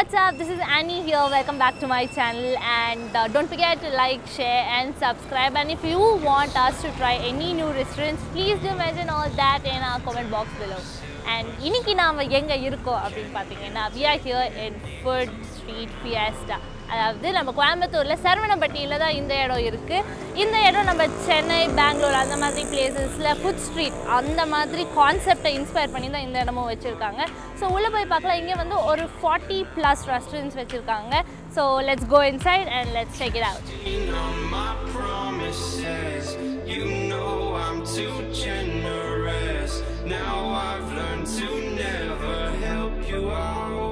what's up? This is Annie here. Welcome back to my channel and uh, don't forget to like, share and subscribe. And if you want us to try any new restaurants, please do mention all that in our comment box below. And இன்னைக்கு நாம எங்க இருக்கோம் அப்படின்னு பார்த்தீங்கன்னா we are here in Food Street Fiesta. அதாவது நம்ம கோயம்புத்தூரில் சரவணப்பட்டியில் தான் இந்த இடம் இருக்குது இந்த இடம் நம்ம சென்னை பெங்களூர் அந்த மாதிரி பிளேசஸில் ஃபுட் ஸ்ட்ரீட் அந்த மாதிரி கான்செப்டை இன்ஸ்பயர் பண்ணி தான் இந்த இடமும் வச்சுருக்காங்க ஸோ உள்ளே போய் பார்க்கலாம் இங்கே வந்து ஒரு ஃபார்ட்டி ப்ளஸ் ரெஸ்டாரண்ட்ஸ் வச்சுருக்காங்க so let's go inside and let's check it out on my promises. You know I'm too generous. Now I've learned to never help you out.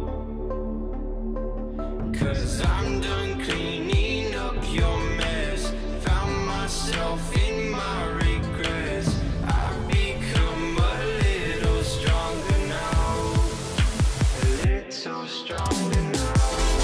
Cause I'm done cleaning up your mess. Found myself in my regrets. I've become a little stronger now. A little stronger now.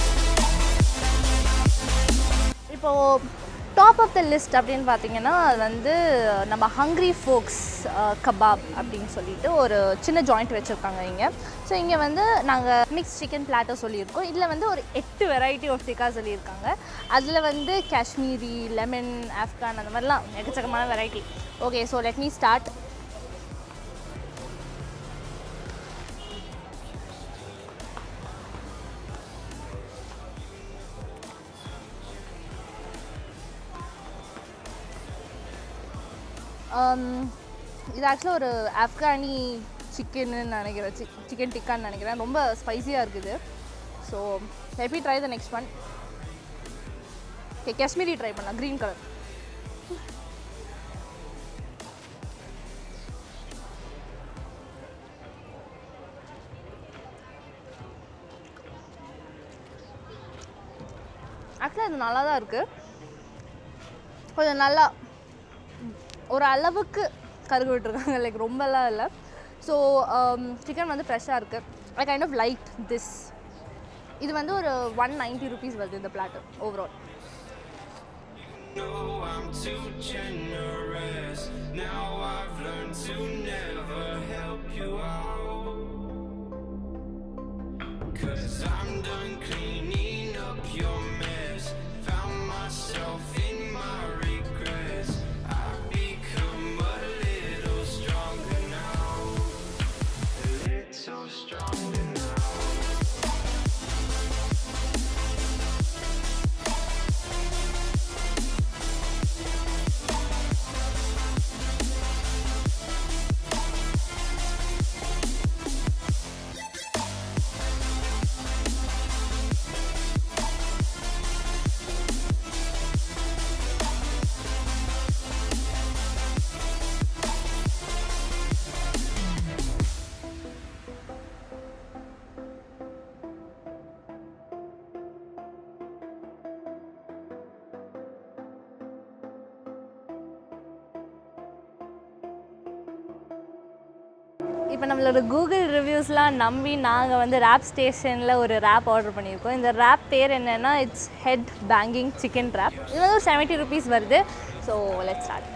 இப்போது top of the list அப்படின்னு பார்த்தீங்கன்னா அது வந்து நம்ம hungry ஃபோக்ஸ் kebab அப்படின்னு சொல்லிட்டு ஒரு சின்ன ஜாயிண்ட் வச்சுருக்காங்க இங்கே ஸோ இங்கே வந்து நாங்கள் மிக்ஸ் சிக்கன் பிளாட்டர் சொல்லியிருக்கோம் இதில் வந்து ஒரு எட்டு வெரைட்டி ஆஃப் டிக்கா சொல்லியிருக்காங்க அதில் வந்து காஷ்மீரி லெமன் ஆஃப்கான் அந்த மாதிரிலாம் எக்கச்சக்கமான variety okay so let me start Um, இது ஆக்சுவலாக ஒரு ஆப்கானி சிக்கன்னு நினைக்கிறேன் சிக் சிக்கன் டிக்கான்னு நினைக்கிறேன் ரொம்ப ஸ்பைசியாக இருக்குது so happy try the next one okay Kashmiri try பண்ணலாம் க்ரீன் கலர் ஆக்சுவலாக இது நல்லா தான் இருக்குது கொஞ்சம் நல்லா ஒரு அளவுக்கு கருகு விட்டுருக்காங்க லைக் ரொம்பலாம் இல்லை ஸோ சிக்கன் வந்து ஃப்ரெஷ்ஷாக இருக்குது I kind of like this இது வந்து ஒரு ஒன் நைன்ட்டி ருபீஸ் வருது இந்த plate overall know I'm too generous. Now I've learned to never help you out. Cause I'm done cleaning up your mess. Found myself in my regrets. I've become a little stronger now. A little stronger now. இப்போ நம்மளோட Google ரிவ்யூஸ்லாம் நம்பி நாங்கள் வந்து rape ஸ்டேஷனில் ஒரு rape order பண்ணியிருக்கோம் இந்த wrap பேர் என்னென்னா it's head banging chicken wrap இது வந்து ஒரு செவன்ட்டி ருபீஸ் வருது ஸோ லெட் ஸ்டார்ட்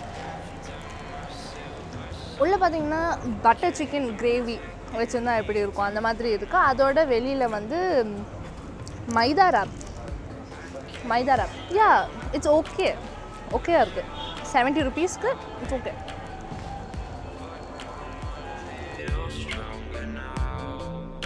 உள்ளே பார்த்தீங்கன்னா பட்டர் சிக்கன் கிரேவி வச்சுருந்தா எப்படி இருக்கும் அந்த மாதிரி இருக்குது அதோட வெளியில் வந்து maida wrap maida wrap yeah it's okay ஓகேயா இருக்குது செவன்ட்டி ருபீஸ்க்கு it's okay little stronger now.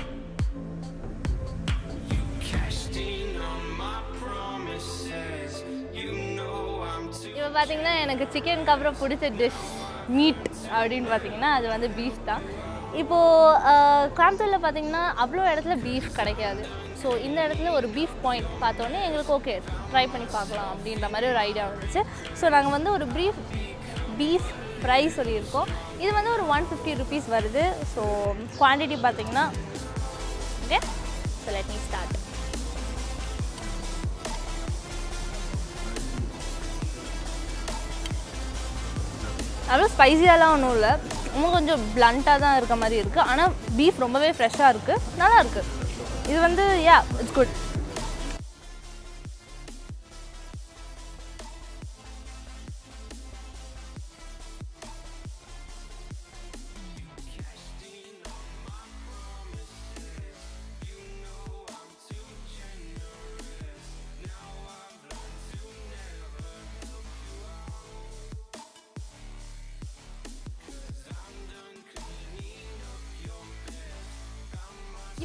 You cashed in on my promises. You know I'm too. இப்போ பார்த்தீங்கன்னா எனக்கு சிக்கனுக்கு அப்புறம் பிடிச்ச டிஷ் மீட் அப்படின்னு பார்த்தீங்கன்னா அது வந்து பீஃப் தான் இப்போது கோயம்புத்தூரில் பார்த்தீங்கன்னா அவ்வளோ இடத்துல பீஃப் கிடைக்காது ஸோ இந்த இடத்துல ஒரு பீஃப் பாயிண்ட் பார்த்தோன்னே எங்களுக்கு ஓகே ட்ரை பண்ணி பார்க்கலாம் அப்படின்ற மாதிரி ஒரு ஐடியா வந்துச்சு ஸோ நாங்கள் வந்து ஒரு ப்ரீஃப் பீஃப் ஃப்ரை சொல்லியிருக்கோம் இது வந்து ஒரு ஒன் ஃபிஃப்டி ருபீஸ் வருது ஸோ குவான்டிட்டி பார்த்தீங்கன்னா okay so let me start அவ்வளோ ஸ்பைசியாலாம் ஒன்றும் இல்லை இன்னும் கொஞ்சம் பிளண்ட்டாக தான் இருக்க மாதிரி இருக்குது ஆனால் பீஃப் ரொம்பவே ஃப்ரெஷ்ஷாக இருக்குது நல்லா இருக்குது இது வந்து yeah it's good You know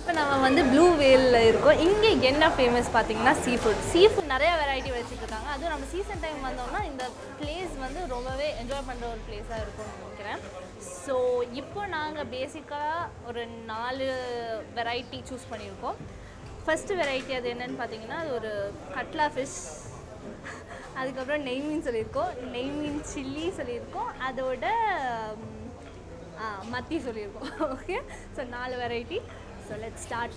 இப்போ நம்ம வந்து ப்ளூ வேலில் இருக்கோம் இங்கே என்ன ஃபேமஸ் பார்த்தீங்கன்னா சீ ஃபுட் சீ ஃபுட் நிறைய வெரைட்டி வச்சுட்டு இருக்காங்க அதுவும் நம்ம சீசன் டைம் வந்தோம்னா இந்த பிளேஸ் வந்து ரொம்பவே என்ஜாய் பண்ணுற ஒரு பிளேஸாக இருக்கும்னு நினைக்கிறேன் ஸோ இப்போ நாங்கள் பேசிக்காக ஒரு நாலு வெரைட்டி சூஸ் பண்ணியிருக்கோம் ஃபஸ்ட்டு வெரைட்டி அது என்னன்னு பார்த்தீங்கன்னா அது ஒரு கட்லா ஃபிஷ் அதுக்கப்புறம் நெய் மீன் சொல்லியிருக்கோம் நெய் மீன் சில்லி சொல்லியிருக்கோம் அதோட ம், ஆ, மத்தி சொல்லியிருக்கோம் ஓகே ஸோ நாலு variety so let start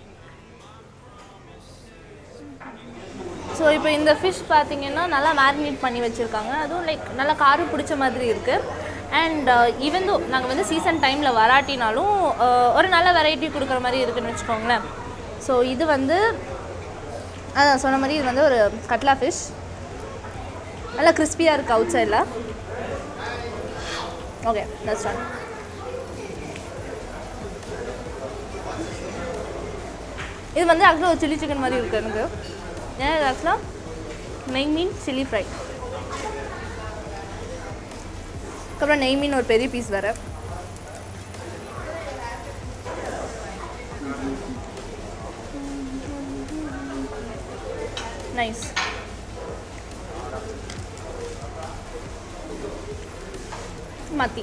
so இப்போ இந்த ஃபிஷ் பார்த்தீங்கன்னா நல்லா மேரினேட் பண்ணி வச்சுருக்காங்க அதுவும் லைக் நல்லா காரம் பிடிச்ச மாதிரி இருக்குது அண்ட் ஈவன் தோ நாங்கள் வந்து சீசன் டைமில் வராட்டினாலும் uh, ஒரு நல்ல வெரைட்டி கொடுக்குற மாதிரி இருக்குன்னு வச்சுக்கோங்களேன் ஸோ இது வந்து அதான் சொன்ன மாதிரி இது வந்து ஒரு கட்லா ஃபிஷ் நல்லா கிறிஸ்பியாக இருக்குது அவுட் சைடில் ஓகே தட்ஸ் ஒன் இது வந்து ஆக்சுவலாக ஒரு சில்லி சிக்கன் மாதிரி இருக்குது எனக்கு ஏன்னா இது ஆக்சுவலாக நெய் மீன் சில்லி ஃப்ரை அதுக்கப்புறம் நெய் மீன் ஒரு பெரிய பீஸ் வேறு நைஸ் மத்தி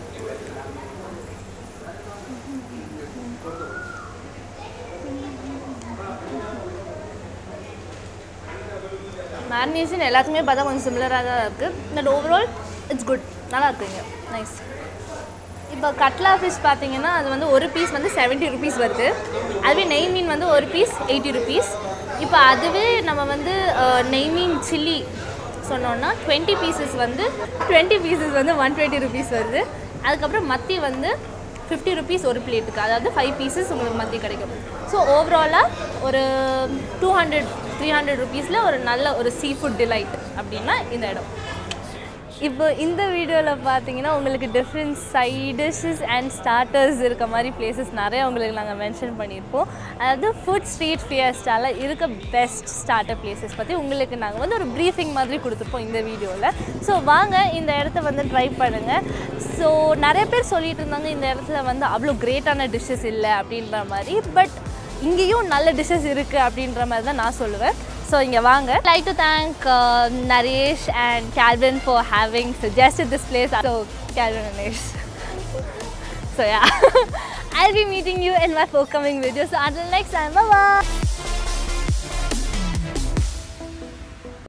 மேரினேஷன் எல்லாத்துக்குமே பார்த்தா கொஞ்சம் சிமிலராக தான் இருக்குது பட் ஓவரால் இட்ஸ் குட் நல்லா இருக்குங்க நைஸ் இப்போ கட்லா ஃபிஷ் பார்த்தீங்கன்னா அது வந்து ஒரு பீஸ் வந்து செவன்ட்டி ருபீஸ் வருது அதுவே நெய் மீன் வந்து ஒரு பீஸ் எயிட்டி ருபீஸ் இப்போ அதுவே நம்ம வந்து அஹ், நெய் மீன் சில்லி சொன்னோன்னா டுவெண்ட்டி பீசஸ் வந்து டுவெண்ட்டி பீசஸ் வந்து ஒன் டுவெண்ட்டி ருபீஸ் வருது அதுக்கப்புறம் மத்தி வந்து ஃபிஃப்டி ருபீஸ் ஒரு பிளேட்டுக்கு அதாவது ஃபைவ் பீசஸ் உங்களுக்கு மத்தி கிடைக்கும் ஸோ ஓவராலாக ஒரு டூ ஹண்ட்ரட் த்ரீ ஹண்ட்ரட் ருபீஸில் ஒரு நல்ல ஒரு சீ ஃபுட் டிலைட் அப்படின்னா இந்த இடம் இப்போ இந்த வீடியோவில் பார்த்தீங்கன்னா உங்களுக்கு different side dishes and starters இருக்க மாதிரி பிளேசஸ் நிறைய உங்களுக்கு நாங்கள் மென்ஷன் பண்ணியிருப்போம் அதாவது ஃபுட் ஸ்ட்ரீட் ஃபியஸ்டால இருக்க பெஸ்ட் ஸ்டார்டர் பிளேசஸ் பற்றி உங்களுக்கு நாங்கள் வந்து ஒரு ப்ரீஃபிங் மாதிரி கொடுத்துருப்போம் இந்த வீடியோவில் ஸோ வாங்க இந்த இடத்த வந்து ட்ரை பண்ணுங்கள் ஸோ நிறைய பேர் சொல்லிட்டு இருந்தாங்க இந்த இடத்துல வந்து அவ்வளோ கிரேட்டான டிஷ்ஷஸ் இல்லை அப்படின்ற மாதிரி பட் இங்கேயும் நல்ல டிஷ்ஷஸ் இருக்குது அப்படின்ற மாதிரி தான் நான் சொல்லுவேன் ஸோ இங்கே வாங்க like to thank Naresh and Kelvin for having suggested this place so Kelvin Naresh so yeah I'll be meeting you in my forthcoming videos. So until next time, bye bye.